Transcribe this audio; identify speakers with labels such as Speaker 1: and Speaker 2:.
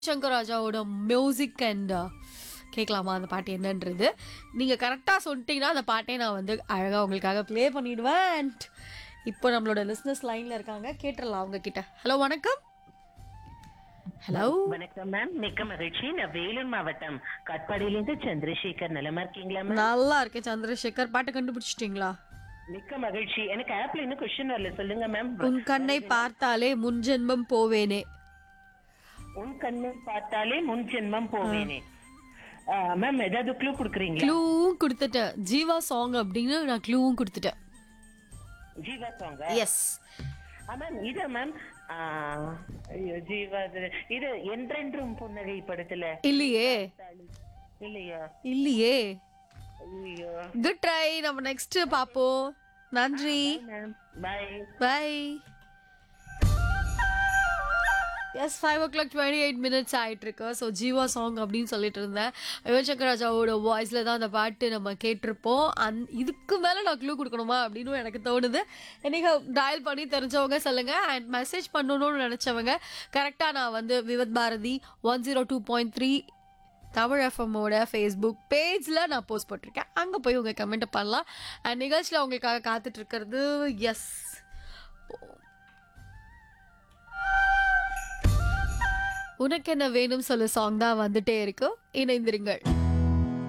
Speaker 1: சங்கர் ராஜாவோட music and கேட்கலாமா அந்த பாட்டு என்னன்றது நீங்கள் கரெக்டாக சொல்லிட்டீங்கன்னா அந்த பாட்டை நான் வந்து அழகாக உங்களுக்காக ப்ளே பண்ணிடுவேன் அண்ட் இப்போ நம்மளோட லிஸ்னஸ் லைனில் இருக்காங்க கேட்டுடலாம் அவங்க கிட்ட ஹலோ வணக்கம் ஹலோ
Speaker 2: வணக்கம் மேம் மிக்க மகிழ்ச்சி நான் வேலூர் மாவட்டம் கட்பாடியிலிருந்து சந்திரசேகர் நலமா இருக்கீங்களா மேம்
Speaker 1: நல்லா இருக்கேன் சந்திரசேகர் பாட்டை கண்டுபிடிச்சிட்டிங்களா
Speaker 2: மிக்க மகிழ்ச்சி எனக்கு ஆப்ல இன்னும் கொஸ்டின் வரல சொல்லுங்க மேம்
Speaker 1: உன் கண்ணை பார்த்தாலே முன்ஜென்மம் போவேனே
Speaker 2: உன் கண்ணை பார்த்தாலே முன் ஜென்மம் போவேனே மேம் ஏதாவது க்ளூ குடுக்குறீங்களா
Speaker 1: க்ளூவும் கொடுத்துட்டேன் ஜீவா சாங் அப்படின்னு நான் க்ளூவும் கொடுத்துட்டேன்
Speaker 2: ஜீவா சாங்க
Speaker 1: எஸ்
Speaker 2: மேம் இது மேம் ஐயோ ஜீவா இது இது என்றென்றும் புன்னகை படத்துல
Speaker 1: இல்லையே
Speaker 2: இல்லையா
Speaker 1: இல்லையே
Speaker 2: ஐயோ
Speaker 1: குட் ட்ரை நம்ம நெக்ஸ்ட் பார்ப்போம் நன்றி
Speaker 2: ma'am bye
Speaker 1: bye yes five o'clock twenty eight minutes ஆகிட்டு இருக்கு ஸோ ஜீவா சாங் அப்படின்னு சொல்லிட்டு இருந்தேன் யுவன் சங்கர் ராஜாவோட வாய்ஸில் தான் அந்த பாட்டு நம்ம கேட்டிருப்போம் அந் இதுக்கு மேலே நான் க்ளூ கொடுக்கணுமா அப்படின்னு எனக்கு தோணுது நீங்கள் டயல் பண்ணி தெரிஞ்சவங்க சொல்லுங்கள் அண்ட் மெசேஜ் பண்ணணும்னு நினச்சவங்க கரெக்டாக நான் வந்து Vividh Bharati one zero two point three Tamil எஃப்எம்மோட ஃபேஸ்புக் பேஜில் நான் போஸ்ட் போட்டிருக்கேன் அங்கே போய் உங்கள் கமெண்ட் பண்ணலாம் அண்ட் நிகழ்ச்சியில் உங்களுக்காக காத்துட்டு இருக்கிறது எஸ் உனக்கு என்ன வேணும் சொல்லு சாங் தான் வந்துட்டே இருக்கு இணைந்திருங்கள்